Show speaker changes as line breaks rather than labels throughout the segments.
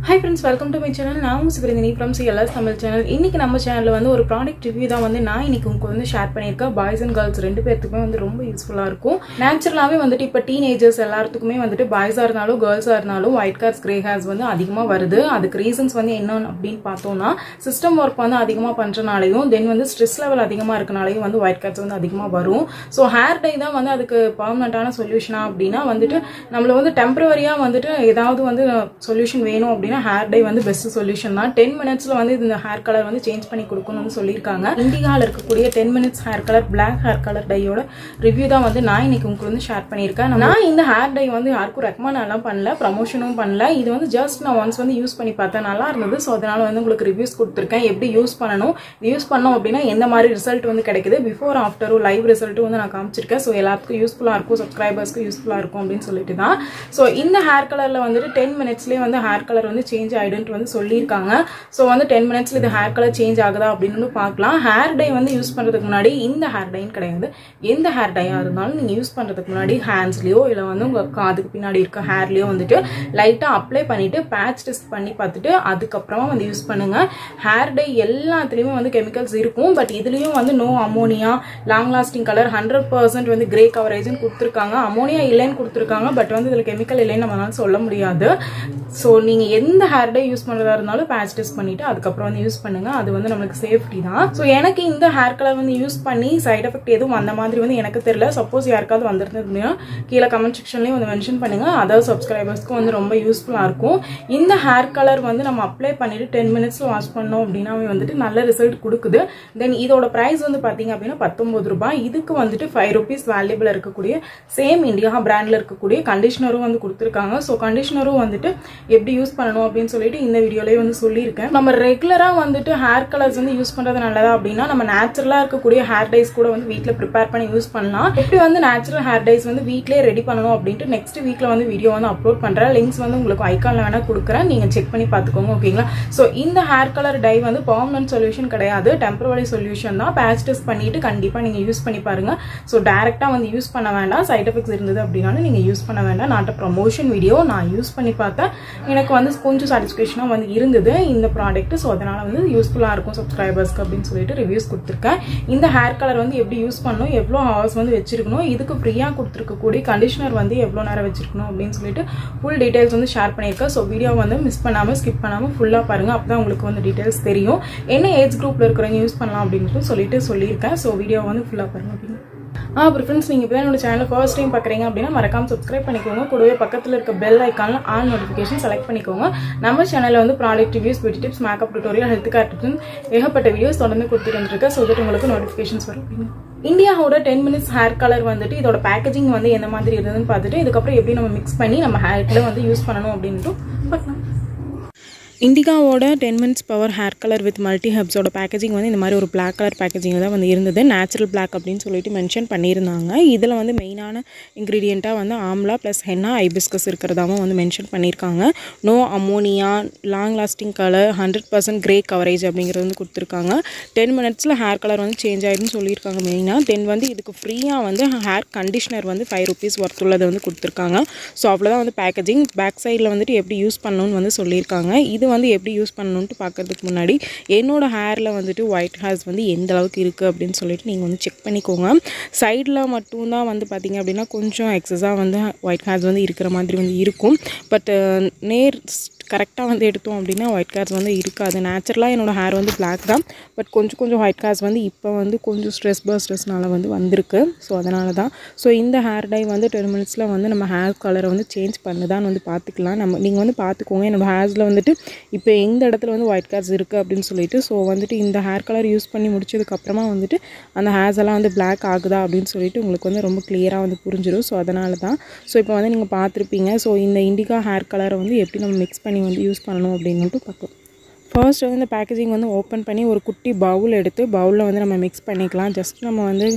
high friends welcome to my channel நான் உங்கள் Sivaranthini from CLS Tamil channel இன்னைக்கு நம்ம சேனலில் வந்து ஒரு ப்ராடக்ட் ரிவ்யூ தான் வந்து நான் இன்னைக்கு உங்களுக்கு வந்து ஷேர் பண்ணியிருக்கேன் பாய்ஸ் அண்ட் கேர்ள்ஸ் ரெண்டு பேர்த்துக்குமே வந்து ரொம்ப யூஸ்ஃபுல்லாக இருக்கும் நேச்சுரலாகவே வந்துட்டு இப்போ டீனேஜர்ஸ் எல்லாத்துக்குமே வந்துட்டு பாய்ஸாக இருந்தாலும் கேர்ள்ஸாக இருந்தாலும் ஒயிட் கார்ஸ் கிரே ஹேர்ஸ் வந்து அதிகமாக வருது அதுக்கு ரீசன்ஸ் வந்து என்ன அப்படின்னு பார்த்தோம்னா சிஸ்டம் ஒர்க் வந்து அதிகமாக பண்ணுறனாலையும் தென் வந்து ஸ்ட்ரெஸ் லெவல் அதிகமாக இருக்கனாலையும் வந்து ஒயிட் கார்ஸ் வந்து அதிகமாக வரும் ஸோ ஹேர் டை தான் வந்து அதுக்கு பர்மனண்ட்டான சொல்யூஷனா அப்படின்னா வந்துட்டு நம்மள வந்து டெம்பரவரியாக வந்துட்டு ஏதாவது வந்து சொல்யூஷன் வேணும் அப்படின்னா ஹேர் டை வந்து பெஸ்ட் சொல்யூஷன் தான் டென் மினிட்ஸ்ல வந்து இந்த ஹேர் கலர் வந்து சேஞ்ச் பண்ணி கொடுக்கணும்னு சொல்லியிருக்காங்க இண்டிகால இருக்கக்கூடிய ten minutes hair colour black hair colour டையோட ரிவ்யூ தான் வந்து நான் இன்னைக்கு உங்களுக்கு வந்து ஷேர் பண்ணியிருக்கேன் நான் இந்த ஹேர் டை வந்து யாருக்கும் ரெக்கமெண்ட் எல்லாம் பண்ணல ப்ரமோஷனும் பண்ணல இது வந்து ஜஸ்ட் நான் ஒன்ஸ் வந்து யூஸ் பண்ணி பார்த்தேன் நல்லா இருந்தது ஸோ அதனால வந்து உங்களுக்கு ரிவ்யூஸ் கொடுத்துருக்கேன் எப்படி யூஸ் பண்ணணும் இது யூஸ் பண்ணோம் அப்படின்னா எந்த மாதிரி ரிசல்ட் வந்து கிடைக்குது பிஃபோர் ஆஃப்டரும் லைவ் ரிசல்ட்டும் வந்து நான் காமிச்சிருக்கேன் ஸோ எல்லாத்துக்கும் யூஸ்ஃபுல்லாக இருக்கும் சப்ஸ்கிரைபர்ஸ்க்கு யூஸ்ஃபுல்லாக இருக்கும் அப்படின்னு சொல்லிட்டு தான் ஸோ இந்த ஹேர் கலரில் வந்துட்டு டென் மினிட்ஸ்லேயே வந்து ஹேர் கலர் வந்து சேஞ்ச் ஆகிடுன்ட்டு வந்து சொல்லியிருக்காங்க ஸோ வந்து டென் மினிட்ஸில் இது ஹேர் கலர் சேஞ்ச் ஆகுதா அப்படின்னு வந்து பார்க்கலாம் ஹேர் டை வந்து யூஸ் பண்ணுறதுக்கு முன்னாடி இந்த ஹேர் டைன்னு கிடையாது எந்த ஹேர் டையாக இருந்தாலும் நீங்கள் யூஸ் பண்ணுறதுக்கு முன்னாடி ஹேண்ட்ஸ்லேயோ இல்லை வந்து உங்கள் காதுக்கு பின்னாடி இருக்க ஹேர்லேயோ வந்துட்டு லைட்டாக அப்ளை பண்ணிவிட்டு பேட்ச் டெஸ்ட் பண்ணி பார்த்துட்டு அதுக்கப்புறமா வந்து யூஸ் பண்ணுங்கள் ஹேர் டை எல்லாத்துலேயுமே வந்து கெமிக்கல்ஸ் இருக்கும் பட் இதுலேயும் வந்து no ammonia long lasting colour hundred percent வந்து கிரே கவரேஜ்னு கொடுத்துருக்காங்க அமோனியா இல்லைன்னு கொடுத்துருக்காங்க பட் வந்து இதில் கெமிக்கல் இல்லைன்னு நம்மளால சொல்ல முடியாது ஸோ நீங்கள் எந்த ஹேர் டை யூஸ் பண்ணுறதா இருந்தாலும் பேட்ச் டெஸ்ட் பண்ணிவிட்டு அதுக்கப்புறம் வந்து யூஸ் பண்ணுங்கள் அது வந்து நம்மளுக்கு சேஃப்டி தான் ஸோ எனக்கு இந்த ஹேர் கலர் வந்து யூஸ் பண்ணி சைட் எஃபெக்ட் எதுவும் அந்த மாதிரி வந்து எனக்கு தெரியல சப்போஸ் யாருக்காவது வந்திருந்தது அப்படின்னா கீழே கமெண்ட் செக்ஷன்லேயும் வந்து மென்ஷன் பண்ணுங்கள் அதர் சப்ஸ்கிரைபர்ஸ்க்கும் வந்து ரொம்ப யூஸ்ஃபுல்லாக இருக்கும் இந்த ஹேர் கலர் வந்து நம்ம அப்ளை பண்ணிட்டு டென் மினிட்ஸில் வாஷ் பண்ணோம் அப்படின்னா வந்துட்டு நல்ல ரிசல்ட் கொடுக்குது தென் இதோட ப்ரைஸ் வந்து பார்த்தீங்க அப்படின்னா பத்தொம்பது ரூபாய் இதுக்கு வந்துட்டு ஃபைவ் ருபீஸ் வேல்யூபிள் இருக்கக்கூடிய சேம் இந்தியா பிராண்டில் இருக்கக்கூடிய கண்டிஷனரும் வந்து கொடுத்துருக்காங்க ஸோ கண்டிஷனரும் வந்துட்டு எப்படி யூஸ் பண்ணணும் அப்படின்னு சொல்லிட்டு இந்த வீடியோலயே வந்து சொல்லியிருக்கேன் நம்ம ரெகுலராக வந்துட்டு ஹேர் கலர்ஸ் வந்து யூஸ் பண்ணுறது நல்லதா அப்படின்னா நம்ம நேச்சுரலாக இருக்கக்கூடிய ஹேர் டைஸ் கூட வந்து வீட்டில் ப்ரிப்பேர் பண்ணி யூஸ் பண்ணலாம் எப்படி வந்து நேச்சுரல் ஹேர் டைஸ் வந்து வீட்லேயே ரெடி பண்ணணும் அப்படின்ட்டு நெக்ஸ்ட் வீக்கில் வந்து வீடியோ வந்து அப்லோட் பண்ணுறேன் லிங்க்ஸ் வந்து உங்களுக்கு ஐக்கானில் வேணால் கொடுக்குறேன் நீங்கள் செக் பண்ணி பார்த்துக்கோங்க ஓகேங்களா ஸோ இந்த ஹேர் கலர் டை வந்து பர்மனன்ட் சொல்யூஷன் கிடையாது டெம்பரவரி சொல்யூஷன் தான் பேட்ச் டெஸ்ட் பண்ணிட்டு கண்டிப்பாக நீங்கள் யூஸ் பண்ணி பாருங்க ஸோ டேரெக்டாக வந்து யூஸ் பண்ண வேண்டாம் சைட் எஃபெக்ட்ஸ் இருந்தது அப்படின்னாலும் நீங்கள் யூஸ் பண்ண வேண்டாம் நாட்ட ப்ரமோஷன் வீடியோ நான் யூஸ் பண்ணி பார்த்தேன் எனக்கு வந்து கொஞ்சம் சாட்டிஸ்ஃபேக்ஷனாக வந்து இருந்தது இந்த ப்ராடக்ட் ஸோ அதனால் வந்து யூஸ்ஃபுல்லாக இருக்கும் சப்ஸ்கிரைபர்ஸ்க்கு அப்படின்னு சொல்லிட்டு ரிவ்யூஸ் கொடுத்துருக்கேன் இந்த ஹேர் கலர் வந்து எப்படி யூஸ் பண்ணணும் எவ்வளோ ஹவர்ஸ் வந்து வச்சிருக்கணும் இதுக்கு ஃப்ரீயாக கொடுத்துருக்கக்கூடிய கண்டிஷனர் வந்து எவ்வளோ நேரம் வச்சிருக்கணும் அப்படின்னு சொல்லிட்டு ஃபுல் டீட்டெயில்ஸ் வந்து ஷேர் பண்ணியிருக்கேன் ஸோ வீடியோ வந்து மிஸ் பண்ணாமல் ஸ்கிப் பண்ணாமல் ஃபுல்லாக பாருங்கள் அப்போ தான் உங்களுக்கு வந்து டீட்டெயில்ஸ் தெரியும் என்ன ஏஜ் குரூப்பில் இருக்கிறவங்க யூஸ் பண்ணலாம் அப்படின்னு சொல்லிட்டு சொல்லியிருக்கேன் ஸோ வீடியோ வந்து ஃபுல்லாக பாருங்கள் அப்படின்னு ஆ அப்புறம் ஃப்ரெண்ட்ஸ் நீங்கள் இப்போ என்னோட சேனல் ஃபர்ஸ்ட் டைம் பார்க்குறீங்க அப்படின்னா மறக்காம சப்ஸ்கிரைப் பண்ணிக்கோங்க கூடவே பக்கத்தில் இருக்க பெல் ஐக்கானில் ஆல் நோட்டிஃபிகேஷன் செலக்ட் பண்ணிக்கோங்க நம்ம சேனலில் வந்து product reviews beauty tips makeup tutorial health care tips ஏகப்பட்ட வீடியோஸ் தொடர்ந்து கொடுத்துட்டு வந்துருக்கேன் ஸோ தட் உங்களுக்கு நோட்டிஃபிகேஷன்ஸ் வரும் அப்படின்னு இந்தியாவோட டென் மினிட்ஸ் ஹேர் கலர் வந்துட்டு இதோட பேக்கேஜிங் வந்து எந்த மாதிரி இருந்ததுன்னு பார்த்துட்டு இதுக்கப்புறம் எப்படி நம்ம மிக்ஸ் பண்ணி நம்ம ஹேரில் வந்து யூஸ் பண்ணணும் அப்படின்ட்டு பார்க்கலாம் இண்டிகாவோட ten minutes power hair colour with multi ஹெப்ஸோட பேக்கேஜிங் வந்து இந்த மாதிரி ஒரு பிளாக் கலர் பேக்கேஜிங் தான் வந்து இருந்தது நேச்சுரல் பிளாக் அப்படின்னு சொல்லிட்டு மென்ஷன் பண்ணியிருந்தாங்க இதில் வந்து மெயினான இன்க்ரீடியண்ட்டாக வந்து ஆம்லா ப்ளஸ் ஹென்னா ஐபிஸ்கஸ் இருக்கிறதாவும் வந்து மென்ஷன் பண்ணியிருக்காங்க no ammonia long lasting colour hundred percent grey coverage அப்படிங்கிறது வந்து கொடுத்துருக்காங்க டென் மினிட்ஸில் ஹேர் கலர் வந்து சேஞ்ச் ஆகிடுன்னு சொல்லியிருக்காங்க மெயினாக தென் வந்து இதுக்கு ஃப்ரீயாக வந்து ஹேர் கண்டிஷனர் வந்து ஃபைவ் ருபீஸ் ஒர்த் உள்ளதை வந்து கொடுத்துருக்காங்க ஸோ அவ்வளோதான் வந்து பேக்கேஜிங் பேக் சைடில் வந்துட்டு எப்படி யூஸ் பண்ணணும்னு வந்து சொல்லியிருக்காங்க இது வந்து எப்படி யூஸ் பண்ணணுன்ட்டு பார்க்கறதுக்கு முன்னாடி என்னோட ஹேரில் வந்துட்டு ஒயிட் ஹேர்ஸ் வந்து எந்த அளவுக்கு இருக்குது அப்படின்னு சொல்லிட்டு நீங்கள் வந்து செக் பண்ணிக்கோங்க சைடில் மட்டும்தான் வந்து பார்த்திங்க அப்படின்னா கொஞ்சம் எக்ஸஸாக வந்து ஒயிட் ஹேர்ஸ் வந்து இருக்கிற மாதிரி வந்து இருக்கும் பட் நேர் கரெக்டாக வந்து எடுத்தோம் அப்படின்னா ஒயிட் ஹேர்ஸ் வந்து இருக்காது நேச்சுரலாக என்னோடய ஹேர் வந்து பிளாக் தான் பட் கொஞ்சம் கொஞ்சம் ஒயிட் ஹேர்ஸ் வந்து இப்போ வந்து கொஞ்சம் ஸ்ட்ரெஸ் பர்ஸ்ட்ரெஸ்னால வந்து வந்திருக்கு ஸோ அதனால தான் ஸோ இந்த ஹேர் டை வந்து டென் மினிட்ஸில் வந்து நம்ம ஹேர் கலரை வந்து சேஞ்ச் பண்ணுதான்னு வந்து பார்த்துக்கலாம் நம்ம நீங்கள் வந்து பார்த்துக்கோங்க என்னோடய ஹேர்ஸில் வந்துட்டு இப்போ எந்த இடத்துல வந்து ஒயிட் ஹேர்ஸ் இருக்குது அப்படின்னு சொல்லிட்டு ஸோ வந்துட்டு இந்த ஹேர் கலர் யூஸ் பண்ணி முடிச்சதுக்கப்புறமா வந்துட்டு அந்த ஹேர்ஸ் எல்லாம் வந்து பிளாக் ஆகுதா அப்படின்னு சொல்லிட்டு உங்களுக்கு வந்து ரொம்ப கிளியராக வந்து புரிஞ்சிடும் ஸோ அதனால தான் ஸோ இப்போ வந்து நீங்கள் பார்த்துருப்பீங்க ஸோ இந்த இண்டிகா ஹேர் கலரை வந்து எப்படி நம்ம மிக்ஸ் பண்ணி வந்து யூஸ் பண்ணணும் அப்படின்ட்டு பார்க்கலாம் ஃபர்ஸ்ட் வந்து இந்த பேக்கேஜிங் வந்து ஓப்பன் பண்ணி ஒரு குட்டி பவுல் எடுத்து பவுலில் வந்து நம்ம மிக்ஸ் பண்ணிக்கலாம் ஜஸ்ட் நம்ம வந்து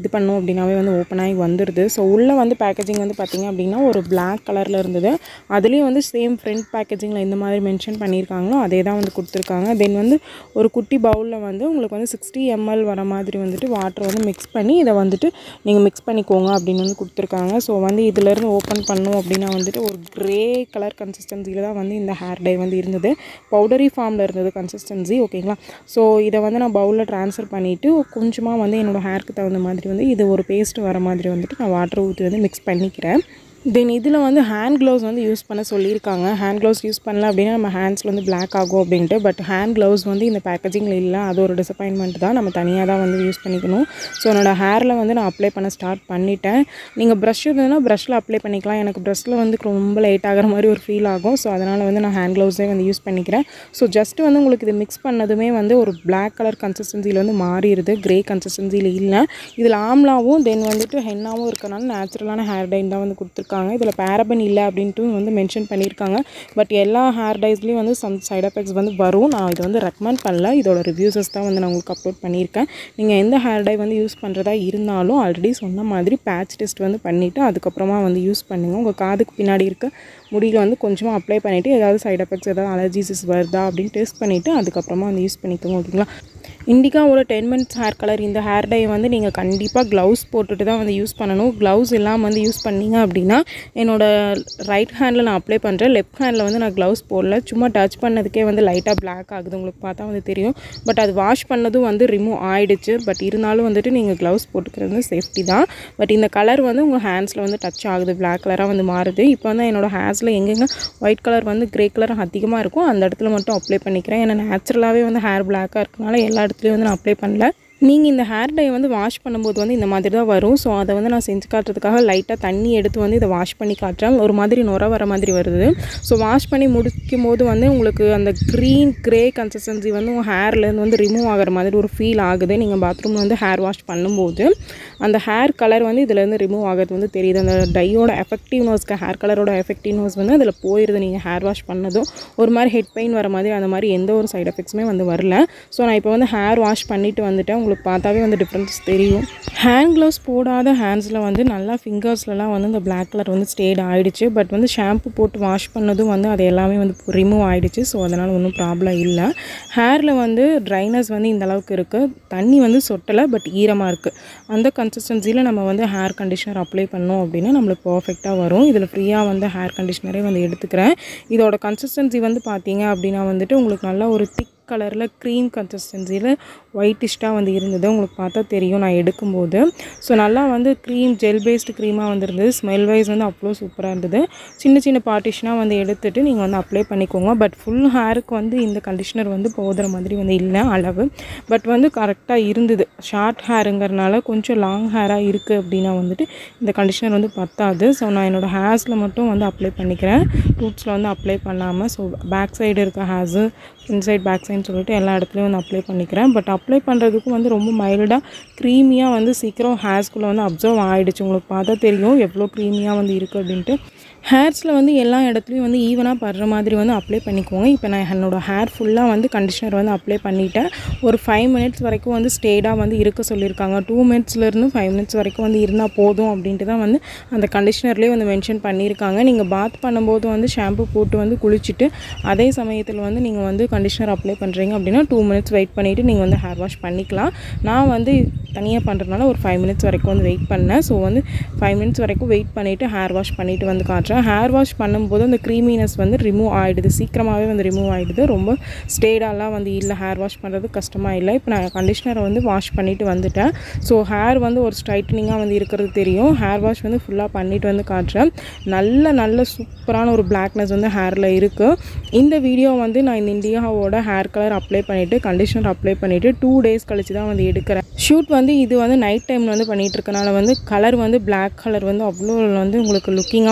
இது பண்ணோம் அப்படின்னாவே வந்து ஓப்பன் ஆகி வந்துடுது ஸோ உள்ளே வந்து பேக்கேஜிங் வந்து பார்த்திங்க அப்படின்னா ஒரு பிளாக் கலரில் இருந்தது அதுலேயும் வந்து சேம் ஃப்ரண்ட் பேக்கேஜிங்கில் இந்த மாதிரி மென்ஷன் பண்ணியிருக்காங்களோ அதே தான் வந்து கொடுத்துருக்காங்க தென் வந்து ஒரு குட்டி பவுலில் வந்து உங்களுக்கு வந்து சிக்ஸ்டி எம்எல் வர மாதிரி வந்துட்டு வாட்டர் வந்து மிக்ஸ் பண்ணி இதை வந்துட்டு நீங்கள் மிக்ஸ் பண்ணிக்கோங்க அப்படின்னு வந்து கொடுத்துருக்காங்க ஸோ வந்து இதிலேருந்து ஓப்பன் பண்ணோம் அப்படின்னா வந்துட்டு ஒரு க்ரே கலர் கன்சிஸ்டன்சியில் தான் வந்து இந்த ஹேர் டை வந்து இருந்தது பவுடரி ஃபார்மில் இருந்தது கன்சிஸ்டன்சி ஓகேங்களா ஸோ இதை வந்து நான் பவுலில் ட்ரான்ஸ்ஃபர் பண்ணிவிட்டு கொஞ்சமாக வந்து என்னோடய ஹேருக்கு தகுந்த மாதிரி வந்து இது ஒரு பேஸ்ட் வர மாதிரி வந்துட்டு நான் வாட்டர் ஊற்றி வந்து மிக்ஸ் பண்ணிக்கிறேன் தென் இதில் வந்து ஹேண்ட் க்ளவுஸ் வந்து யூஸ் பண்ண சொல்லியிருக்காங்க ஹேண்ட் க்ளவுஸ் யூஸ் பண்ணல அப்படின்னா நம்ம ஹேண்ட்ஸில் வந்து பிளாக் ஆகும் அப்படின்ட்டு பட் ஹேண்ட் க்ளவுஸ் வந்து இந்த பேக்கேஜிங்கில் இல்லை அது ஒரு டிசப்பாயின்மெண்ட் தான் நம்ம தனியாக தான் வந்து யூஸ் பண்ணிக்கணும் ஸோ என்னோடய ஹேரில் வந்து நான் அப்ளை பண்ண ஸ்டார்ட் பண்ணிட்டேன் நீங்கள் ப்ரஷ் இருந்ததுன்னா ப்ரஷ்ஷில் அப்ளை பண்ணிக்கலாம் எனக்கு ப்ரஷ்ஷில் வந்து ரொம்ப லேட் ஆகிற மாதிரி ஒரு ஃபீல் ஆகும் ஸோ அதனால் வந்து நான் ஹேண்ட் க்ளவுஸே வந்து யூஸ் பண்ணிக்கிறேன் ஸோ ஜஸ்ட் வந்து உங்களுக்கு இது மிக்ஸ் பண்ணதுமே வந்து ஒரு பிளாக் கலர் கன்சிஸ்டன்சியில் வந்து மாறிடுது க்ரே கன்சிஸ்டன்சியில் இல்லை இதில் ஆம்லாவும் தென் வந்துட்டு ஹென்னாவும் இருக்கனால நேச்சுரலான ஹேர் டைன் தான் வந்து கொடுத்துருக்காங்க கொடுத்துருக்காங்க இதில் பேரபன் இல்லை அப்படின்ட்டு வந்து மென்ஷன் பண்ணியிருக்காங்க பட் எல்லா ஹேர் டைஸ்லேயும் வந்து சம் சைட் எஃபெக்ட்ஸ் வந்து வரும் நான் இது வந்து ரெக்கமெண்ட் பண்ணல இதோட ரிவ்யூஸஸ் தான் வந்து நான் உங்களுக்கு அப்லோட் பண்ணியிருக்கேன் நீங்கள் எந்த ஹேர் டை வந்து யூஸ் பண்ணுறதா இருந்தாலும் ஆல்ரெடி சொன்ன மாதிரி பேட்ச் டெஸ்ட் வந்து பண்ணிவிட்டு அதுக்கப்புறமா வந்து யூஸ் பண்ணுங்கள் உங்கள் காதுக்கு பின்னாடி இருக்க முடியில் வந்து கொஞ்சமாக அப்ளை பண்ணிவிட்டு ஏதாவது சைட் எஃபெக்ட்ஸ் ஏதாவது அலர்ஜிஸஸ் வருதா அப்படின்னு டெஸ்ட் பண்ணிவிட்டு அதுக்கப்புறமா வந்து யூஸ் பண்ணிக்கோங்க ஓகேங்களா இண்டிகாவோட டென் மினிட்ஸ் ஹேர் கலர் இந்த ஹேர் டை வந்து நீங்கள் கண்டிப்பாக க்ளவுஸ் போட்டுட்டு தான் வந்து யூஸ் பண்ணணும் க்ளவுஸ் இல்லாமல் வந்து யூஸ் பண்ணீங்க அப்படின்னா என்னோட ரைட் ஹேண்டில் நான் அப்ளை பண்ணுறேன் லெஃப்ட் ஹேண்டில் வந்து நான் க்ளவுஸ் போடல சும்மா டச் பண்ணதுக்கே வந்து லைட்டாக பிளாக் ஆகுது உங்களுக்கு பார்த்தா வந்து தெரியும் பட் அது வாஷ் பண்ணதும் வந்து ரிமூவ் ஆயிடுச்சு பட் இருந்தாலும் வந்துட்டு நீங்கள் க்ளவுஸ் போட்டுக்கிறது வந்து சேஃப்டி தான் பட் இந்த கலர் வந்து உங்கள் ஹேண்ட்ஸில் வந்து டச் ஆகுது பிளாக் கலராக வந்து மாறுது இப்போ வந்து என்னோடய ஹேர்ஸில் எங்கெங்கே ஒயிட் கலர் வந்து க்ரே கலர் அதிகமாக இருக்கும் அந்த இடத்துல மட்டும் அப்ளை பண்ணிக்கிறேன் ஏன்னா நேச்சுரலாகவே வந்து ஹேர் பிளாக்காக இருக்கனால எல்லா இடத்துலையும் வந்து நான் அப்ளை பண்ணல நீங்கள் இந்த ஹேர் டை வந்து வாஷ் பண்ணும்போது வந்து இந்த மாதிரி தான் வரும் ஸோ அதை வந்து நான் செஞ்சு காட்டுறதுக்காக லைட்டாக தண்ணி எடுத்து வந்து இதை வாஷ் பண்ணி காட்டுறேன் ஒரு மாதிரி நுர வர மாதிரி வருது ஸோ வாஷ் பண்ணி முடிக்கும் போது வந்து உங்களுக்கு அந்த க்ரீன் க்ரே கன்சிஸ்டன்சி வந்து உங்கள் ஹேர்லேருந்து வந்து ரிமூவ் ஆகிற மாதிரி ஒரு ஃபீல் ஆகுது நீங்கள் பாத்ரூமில் வந்து ஹேர் வாஷ் பண்ணும்போது அந்த ஹேர் கலர் வந்து இதுலேருந்து ரிமூவ் ஆகிறது வந்து தெரியுது அந்த டையோட எஃபெக்டிவ்னஸ்க்கு ஹேர் கலரோட எஃபெக்டிவ்னஸ் வந்து அதில் போயிடுது நீங்கள் ஹேர் வாஷ் பண்ணதும் ஒரு மாதிரி ஹெட் பெயின் வர மாதிரி அந்த மாதிரி எந்த ஒரு சைட் எஃபெக்ட்ஸுமே வந்து வரல ஸோ நான் இப்போ வந்து ஹேர் வாஷ் பண்ணிவிட்டு வந்துட்டேன் உங்களுக்கு பார்த்தாவே வந்து டிஃப்ரென்ஸ் தெரியும் ஹேண்ட் க்ளவுஸ் போடாத ஹேண்ட்ஸில் வந்து நல்லா ஃபிங்கர்ஸ்லலாம் வந்து இந்த பிளாக் கலர் வந்து ஸ்டேட் ஆகிடுச்சு பட் வந்து ஷாம்பு போட்டு வாஷ் பண்ணதும் வந்து அது எல்லாமே வந்து ரிமூவ் ஆகிடுச்சு ஸோ அதனால் ஒன்றும் ப்ராப்ளம் இல்லை ஹேரில் வந்து ட்ரைனஸ் வந்து இந்த அளவுக்கு இருக்குது தண்ணி வந்து சொட்டலை பட் ஈரமாக இருக்குது அந்த கன்சிஸ்டன்சியில் நம்ம வந்து ஹேர் கண்டிஷனர் அப்ளை பண்ணோம் அப்படின்னா நம்மளுக்கு பர்ஃபெக்டாக வரும் இதில் ஃப்ரீயாக வந்து ஹேர் கண்டிஷனரே வந்து எடுத்துக்கிறேன் இதோட கன்சிஸ்டன்சி வந்து பார்த்தீங்க அப்படின்னா வந்துட்டு உங்களுக்கு நல்லா ஒரு திக் கலரில் க்ரீம் கன்சிஸ்டன்சியில் ஒயிட்டிஷ்டாக வந்து இருந்தது உங்களுக்கு பார்த்தா தெரியும் நான் எடுக்கும்போது ஸோ நல்லா வந்து க்ரீம் ஜெல் பேஸ்டு க்ரீமாக வந்துருந்தது ஸ்மெல் வைஸ் வந்து அவ்வளோ சூப்பராக இருந்தது சின்ன சின்ன பார்ட்டிஷனாக வந்து எடுத்துகிட்டு நீங்கள் வந்து அப்ளை பண்ணிக்கோங்க பட் ஃபுல் ஹேருக்கு வந்து இந்த கண்டிஷனர் வந்து போதுற மாதிரி வந்து இல்லை அளவு பட் வந்து கரெக்டாக இருந்தது ஷார்ட் ஹேருங்கிறனால கொஞ்சம் லாங் ஹேராக இருக்குது அப்படின்னா வந்துட்டு இந்த கண்டிஷனர் வந்து பத்தாது ஸோ நான் என்னோடய ஹேர்ஸில் மட்டும் வந்து அப்ளை பண்ணிக்கிறேன் ரூட்ஸில் வந்து அப்ளை பண்ணாமல் ஸோ பேக் சைடு இருக்க ஹேர்ஸு இன்சைட் பேக் சைடுன்னு சொல்லிட்டு எல்லா இடத்துலையும் வந்து அப்ளை பண்ணிக்கிறேன் பட் அப்ளை பண்ணுறதுக்கும் வந்து ரொம்ப மைல்டாக க்ரீமியாக வந்து சீக்கிரம் ஹேர்ஸ்குள்ளே வந்து அப்சர்வ் ஆகிடுச்சு உங்களுக்கு பார்த்தா தெரியும் எவ்வளோ க்ரீமியாக வந்து இருக்குது அப்படின்ட்டு ஹேர்ஸில் வந்து எல்லா இடத்துலையும் வந்து ஈவனாக படுற மாதிரி வந்து அப்ளை பண்ணிக்கோங்க இப்போ நான் என்னோடய ஹேர் ஃபுல்லாக வந்து கண்டிஷனர் வந்து அப்ளை பண்ணிட்டேன் ஒரு ஃபைவ் மினிட்ஸ் வரைக்கும் வந்து ஸ்டேடாக வந்து இருக்க சொல்லியிருக்காங்க டூ மினிட்ஸ்லேருந்து ஃபைவ் மினிட்ஸ் வரைக்கும் வந்து இருந்தால் போதும் அப்படின்ட்டு தான் வந்து அந்த கண்டிஷனர்லேயே வந்து மென்ஷன் பண்ணியிருக்காங்க நீங்கள் பாத் பண்ணும்போது வந்து ஷாம்பு போட்டு வந்து குளிச்சுட்டு அதே சமயத்தில் வந்து நீங்கள் வந்து கண்டிஷனர் அப்ளை பண்ணுறீங்க அப்படின்னா டூ மினிட்ஸ் வெயிட் பண்ணிவிட்டு நீங்கள் வந்து ஹேர் வாஷ் பண்ணிக்கலாம் நான் வந்து தனியாக பண்ணுறதுனால ஒரு ஃபைவ் மினிட்ஸ் வரைக்கும் வந்து வெயிட் பண்ணேன் ஸோ வந்து ஃபைவ் மினிட்ஸ் வரைக்கும் வெயிட் பண்ணிவிட்டு ஹேர் வாஷ் பண்ணிவிட்டு வந்து காட்டுறேன் ஹேர் வாஷ் பண்ணும்போது அந்த க்ரீமினஸ் வந்து ரிமூவ் ஆகிடுது சீக்கிரமாகவே வந்து ரிமூவ் ஆகிடுது ரொம்ப ஸ்டேடாலாம் வந்து இல்லை ஹேர் வாஷ் பண்ணுறது கஷ்டமாக இல்லை இப்போ நான் கண்டிஷ்னரை வந்து வாஷ் பண்ணிவிட்டு வந்துட்டேன் ஸோ ஹேர் வந்து ஒரு ஸ்ட்ரைட்டனிங்காக வந்து இருக்கிறது தெரியும் ஹேர் வாஷ் வந்து ஃபுல்லாக பண்ணிவிட்டு வந்து காட்டுறேன் நல்ல நல்ல சூப்பரான ஒரு பிளாக்னஸ் வந்து ஹேரில் இருக்குது இந்த வீடியோ வந்து நான் இந்த இந்தியாவோட ஹேர் கலர் அப்ளை பண்ணிவிட்டு கண்டிஷனர் அப்ளை பண்ணிவிட்டு டூ டேஸ் கழிச்சு தான் வந்து எடுக்கிறேன் ஷூட் வந்து இது வந்து நைட் டைமில் வந்து பண்ணிகிட்டு இருக்கனால வந்து கலர் வந்து பிளாக் கலர் வந்து அவ்வளோ வந்து உங்களுக்கு லுக்கிங்காக வந்து தெரியல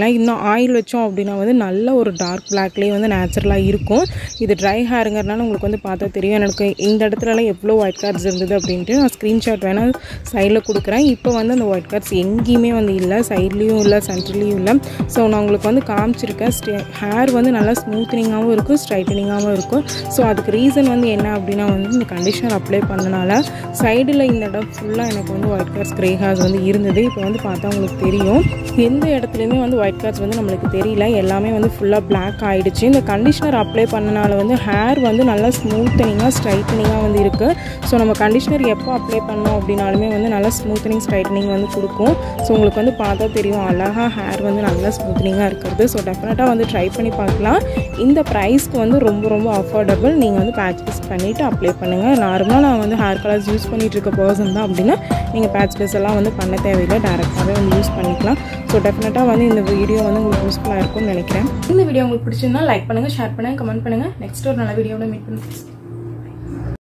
இல்லை இன்னும் ஆயில் வச்சோம் அப்படின்னா வந்து நல்ல ஒரு டார்க் பிளாக்லேயே வந்து நேச்சுரலாக இருக்கும் இது ட்ரை ஹேருங்கிறனால உங்களுக்கு வந்து பார்த்தா தெரியும் எனக்கு இந்த இடத்துலலாம் எவ்வளோ ஒயிட் கார்ட்ஸ் இருந்தது அப்படின்ட்டு நான் ஸ்க்ரீன்ஷாட் வேணால் சைடில் கொடுக்குறேன் இப்போ வந்து அந்த ஒயிட் கார்ட்ஸ் எங்கேயுமே வந்து இல்லை சைட்லேயும் இல்லை சென்டர்லேயும் இல்லை ஸோ நான் உங்களுக்கு வந்து காமிச்சிருக்கேன் ஸ்டே ஹேர் வந்து நல்லா ஸ்மூத்னிங்காகவும் இருக்கும் ஸ்ட்ரைட்டனிங்காகவும் இருக்கும் ஸோ அதுக்கு ரீசன் வந்து என்ன அப்படின்னா வந்து இந்த கண்டிஷனர் அப்ளை பண்ணனால சைடில் இந்த இடம் ஃபுல்லாக எனக்கு வந்து ஒயிட் கார்ட்ஸ் க்ரே ஹேர்ஸ் வந்து இருந்தது இப்போ வந்து பார்த்தா உங்களுக்கு தெரியும் எந்த இடத்துலையுமே வந்து ஒயிட் கார்ட்ஸ் வந்து நம்மளுக்கு தெரியல எல்லாமே வந்து ஃபுல்லாக பிளாக் ஆகிடுச்சு இந்த கண்டிஷனர் அப்ளை பண்ணனால வந்து ஹேர் வந்து நல்லா ஸ்மூத்தனிங்காக ஸ்ட்ரைட்டனிங்காக வந்து இருக்குது ஸோ நம்ம கண்டிஷனர் எப்போ அப்ளை பண்ணோம் அப்படின்னாலுமே வந்து நல்லா ஸ்மூத்தனிங் ஸ்ட்ரைட்டனிங் வந்து கொடுக்கும் ஸோ உங்களுக்கு வந்து பார்த்தா தெரியும் அழகாக ஹேர் வந்து நல்லா ஸ்மூத்தனிங்காக இருக்கிறது ஸோ டெஃபினட்டாக வந்து ட்ரை பண்ணி பார்க்கலாம் இந்த ப்ரைஸ்க்கு வந்து ரொம்ப ரொம்ப அஃபோர்டபுள் நீங்கள் வந்து பேட்ச் பீஸ் பண்ணிவிட்டு அப்ளை பண்ணுங்கள் நார்மலாக நான் வந்து ஹேர் கலர்ஸ் யூஸ் பண்ணிகிட்டு இருக்க பர்சன் தான் அப்படின்னா நீங்கள் பேட்ச் பீஸ் எல்லாம் வந்து பண்ண தேவையில்லை டேரெக்டாகவே வந்து யூஸ் பண்ணிக்கலாம் ஸோ டெஃபினட்டாக வந்து இந்த வீடியோ வந்து உங்களுக்கு யூஸ்ஃபுல்லாக இருக்கும்னு நினைக்கிறேன் இந்த வீடியோ உங்களுக்கு பிடிச்சிருந்தா லைக் பண்ணுங்கள் ஷேர் பண்ணுங்கள் கமெண்ட் பண்ணுங்கள் நெக்ஸ்ட் ஒரு நல்ல வீடியோவில் மீட் பண்ணுறேன்